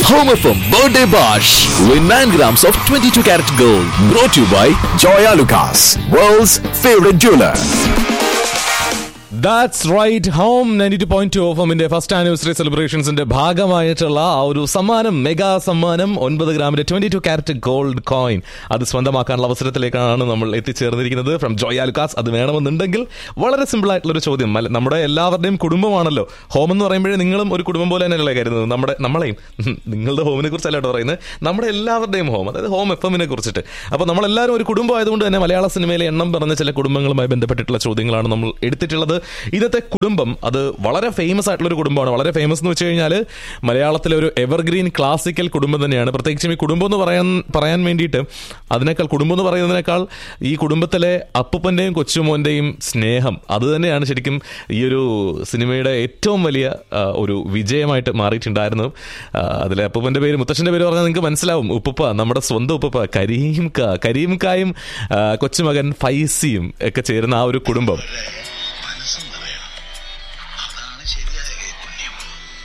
Home FM Birthday Bash. Win 9 grams of 22 karat gold. Brought to you by Joya Lucas, world's favorite jeweler. That's right home ninety two point two ഓഫമിന്റെ first anniversary സെലിബ്രേഷൻസിന്റെ ഭാഗമായിട്ടുള്ള ആ ഒരു സമ്മാനം mega സമ്മാനം ഒൻപത് ഗ്രാമിന്റെ twenty two carat gold coin അത് സ്വന്തമാക്കാനുള്ള അവസരത്തിലേക്കാണ് നമ്മൾ എത്തിച്ചേർന്നിരിക്കുന്നത് ഫ്രം ജോയ് ആലുക്കാസ് അത് വേണമെന്നുണ്ടെങ്കിൽ വളരെ സിമ്പിൾ ആയിട്ടുള്ള ഒരു ചോദ്യം അല്ല നമ്മുടെ എല്ലാവരുടെയും കുടുംബമാണല്ലോ ഹോം എന്ന് പറയുമ്പോഴേ നിങ്ങളും ഒരു കുടുംബം പോലെ തന്നെയല്ലേ കരുതുന്നത് നമ്മുടെ നമ്മളെയും ഉം, നിങ്ങളുടെ ഹോമിനെ കുറിച്ചല്ല കേട്ടോ പറയുന്നത് നമ്മുടെ എല്ലാവരുടെയും ഹോം അതായത് ഹോം എഫ് എമ്മിനെ കുറിച്ചിട്ട് അപ്പോൾ നമ്മളെല്ലാവരും ഒരു കുടുംബം ആയതുകൊണ്ട് തന്നെ മലയാള സിനിമയിലെ എണ്ണം പറഞ്ഞ ചില കുടുംബങ്ങളുമായി ബന്ധപ്പെട്ടിട്ടുള്ള ചോദ്യങ്ങളാണ് നമ്മൾ എടുത്തിട്ടുള്ളത് ഇന്നത്തെ കുടുംബം അത് വളരെ ഫേമസ് ആയിട്ടുള്ള ഒരു കുടുംബമാണ് വളരെ ഫേമസ് എന്ന് വെച്ച് കഴിഞ്ഞാൽ മലയാളത്തിലെ ഒരു എവർഗ്രീൻ ക്ലാസിക്കൽ കുടുംബം തന്നെയാണ് പ്രത്യേകിച്ചും ഈ കുടുംബം എന്ന് പറയാൻ പറയാൻ വേണ്ടിയിട്ട് അതിനേക്കാൾ കുടുംബം എന്ന് പറയുന്നതിനേക്കാൾ ഈ കുടുംബത്തിലെ അപ്പൂപ്പൻ്റെയും കൊച്ചുമോൻ്റെയും സ്നേഹം അത് തന്നെയാണ് ശരിക്കും ഈ ഒരു സിനിമയുടെ ഏറ്റവും വലിയ ആ, ഒരു വിജയമായിട്ട് മാറിയിട്ടുണ്ടായിരുന്നു ആ, അതിലെ അപ്പൂപ്പൻ്റെ പേര് മുത്തശ്ശൻ്റെ പേര് പറഞ്ഞാൽ നിങ്ങൾക്ക് മനസ്സിലാവും ഉപ്പുപ്പ നമ്മുടെ സ്വന്തം ഉപ്പുപ്പ കരീം ക കരീം കായും ആ, കൊച്ചുമകൻ ഫൈസിയും ഒക്കെ ചേരുന്ന ആ ഒരു കുടുംബം മനസ്സും നിറയണം അതാണ് ശരിയായ കൈപുണ്യം